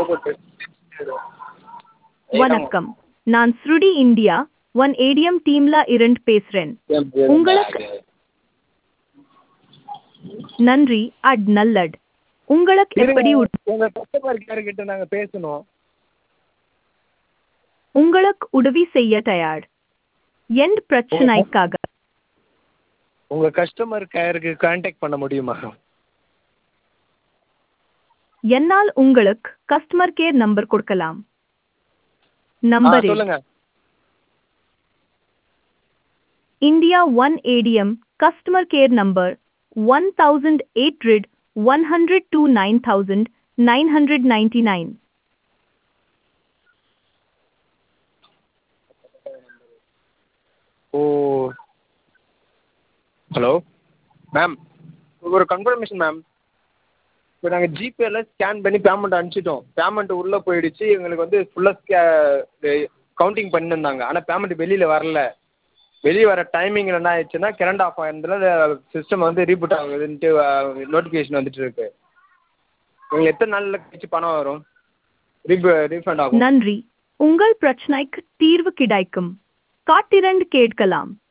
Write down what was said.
வணக்கம் நான் ஸ்ருடி இந்தியா ஒன் ஏடிஎம் டீம்ல இருந்து பேசுறேன் உங்களுக்கு நன்றி அட் நல்லட் உங்களுக்கு எப்படி உத- உங்க கஸ்டமர் கேர் கிட்ட நாங்க பேசணும் உங்களுக்கு உதவி செய்ய தயார் எந்த பிரச்சனைக்காக உங்க கஸ்டமர் கேருக்கு கான்டாக்ட் பண்ண முடியுமா என்னால் உங்களுக்கு கஸ்டமர் கேர் நம்பர் கொடுக்கலாம் ஆ நம்பர் சொல்லுங்க India one ATM customer care number one thousand eight hundred one hundred two nine thousand nine hundred ninety nine ஓ ஹலோ மேம் ஒரு கன்ஃபர்மேஷன் மேம் இப்போ நாங்கள் ஜிபேல ஸ்கேன் பண்ணி பேமெண்ட் அனுப்பிச்சிட்டோம் பேமெண்ட் உள்ளே போயிடுச்சு எங்களுக்கு வந்து ஃபுல்லாக ஸ்கே கவுண்டிங் பண்ணியிருந்தாங்க ஆனால் பேமெண்ட் வெளியில் வரல வெளியே வர டைமிங்கில் என்ன ஆயிடுச்சுன்னா கரண்ட் ஆஃப் ஆயிருந்ததுல சிஸ்டம் வந்து ரீபூட் ஆகுதுன்ட்டு நோட்டிஃபிகேஷன் வந்துட்டு இருக்கு உங்களுக்கு எத்தனை நாளில் கழிச்சு பணம் வரும் ரீஃப ரீஃபண்ட் ஆகும் நன்றி உங்கள் பிரச்சனைக்கு தீர்வு கிடைக்கும் காத்திரண்டு கேட்கலாம்